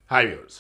hi viewers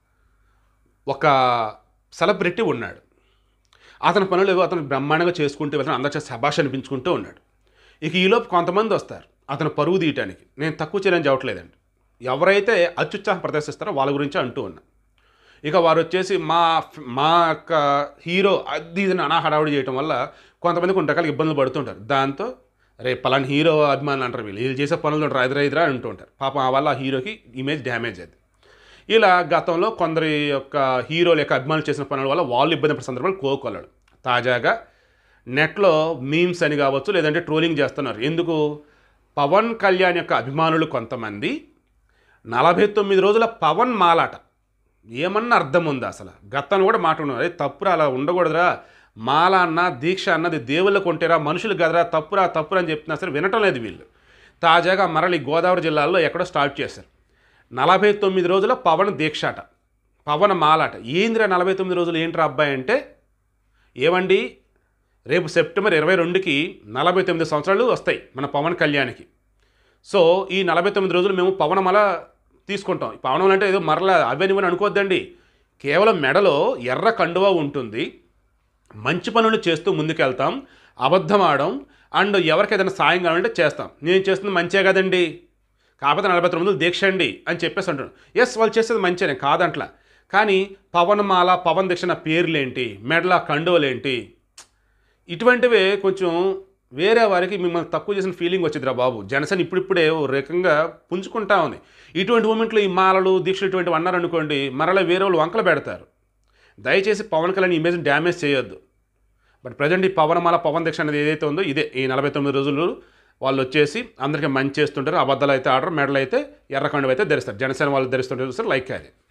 ఒక celebrity ఉన్నాడు అతని పనులు ఏవో అతను బ్రహ్మాండంగా చేసుకుంటూ వెళ్తాను అందరి చేత శభాష్ అనిపించుకుంటూ ఉన్నాడు ఇక ఈలోపు కొంతమంది వస్తారు అతను పరువు తీయటానికి నేను తక్కువ చేయని చెప్పట్లేదండి ఎవరైతే అత్యుత్సాహం ప్రదర్శిస్తారో వాళ్ళ గురించి అంటూ ఉన్నా ఇక వారు వచ్చేసి మా మా యొక్క హీరో అది ఇది అనా హడావుడి చేయటం వల్ల కొంతమంది కొన్ని రకాల ఇబ్బందులు పడుతుంటారు దాంతో రే పలానా హీరో అభిమానులు అంటారు వీళ్ళు వీళ్ళు చేసే పనులు ఉంటారు ఎదురా ఎదురా అంటూ ఉంటారు పాపం ఆ వల్ల ఆ హీరోకి ఇమేజ్ డ్యామేజ్ అది ఇలా గతంలో కొందరి యొక్క హీరోల యొక్క అభిమానులు చేసిన పనుల వల్ల వాళ్ళు ఇబ్బంది పడిన సందర్భాలు కోకొల్లాడు తాజాగా నెట్లో మీమ్స్ అని కావచ్చు లేదంటే ట్రోలింగ్ చేస్తున్నారు ఎందుకు పవన్ కళ్యాణ్ యొక్క అభిమానులు కొంతమంది నలభై తొమ్మిది రోజుల పవన్ మాలాట ఏమన్నా అర్థం ఉందా అసలు గతాన్ని కూడా మాట ఉన్నారు అరే తప్పురా అలా ఉండకూడదురా మాల అన్న దీక్ష అన్నది దేవుళ్ళ కొంటేరా మనుషులు కదరా తప్పురా తప్పురా అని చెప్తున్నా సరే వినటం లేదు వీళ్ళు తాజాగా మరలి గోదావరి జిల్లాలో ఎక్కడో స్టార్ట్ చేశారు నలభై తొమ్మిది రోజుల పవన్ దీక్షాట పవన్ మాలాట ఏందిరా నలభై తొమ్మిది రోజులు ఏంట్రా అబ్బాయి అంటే ఏమండి రేపు సెప్టెంబర్ ఇరవై రెండుకి నలభై తొమ్మిది సంవత్సరాలు వస్తాయి మన పవన్ కళ్యాణ్కి సో ఈ నలభై తొమ్మిది రోజులు మేము పవనమల తీసుకుంటాం ఈ పవనం అంటే ఏదో మరలా అవనివని అనుకోవద్దండి కేవలం మెడలో ఎర్ర కండువా ఉంటుంది మంచి పనులు చేస్తూ ముందుకెళ్తాం అబద్ధం ఆడడం అండ్ ఎవరికి ఏదైనా సాయం కావాలంటే చేస్తాం నేను చేస్తుంది మంచే కదండి కాకపోతే నలభై తొమ్మిది రోజులు దీక్ష అండి అని చెప్పేసి అంటున్నాను ఎస్ వాళ్ళు చేసేది మంచినే కాదంట్లా కానీ పవన్మాల పవన్ దీక్ష నా పేర్లేంటి మెడల కండువలేంటి ఇటువంటివే కొంచెం వేరే వారికి మిమ్మల్ని తక్కువ చేసిన ఫీలింగ్ వచ్చిందిరా బాబు జనసేన ఇప్పుడిప్పుడే ఓ రకంగా పుంజుకుంటా ఉంది ఇటువంటి మూమెంట్లో ఈ మాలలు దీక్షలు ఇటువంటివి అన్నారనుకోండి మరలా వేరే వాళ్ళు వంకలు పెడతారు దయచేసి పవన్ కళ్యాణ్ ఇమేజ్ని డ్యామేజ్ చేయొద్దు బట్ ప్రజెంట్ ఈ పవనమాల పవన్ దీక్ష అనేది ఏదైతే ఉందో ఇదే ఈ నలభై తొమ్మిది రోజులు వాళ్ళు వచ్చేసి అందరికీ మంచి చేస్తుంటారు అబద్ధాలు అయితే ఆడరు మెడలు అయితే ఎర్రకండు అయితే ధరిస్తారు జనసేన వాళ్ళు ధరిస్తుంటారు చూస్తారు లైక్ అది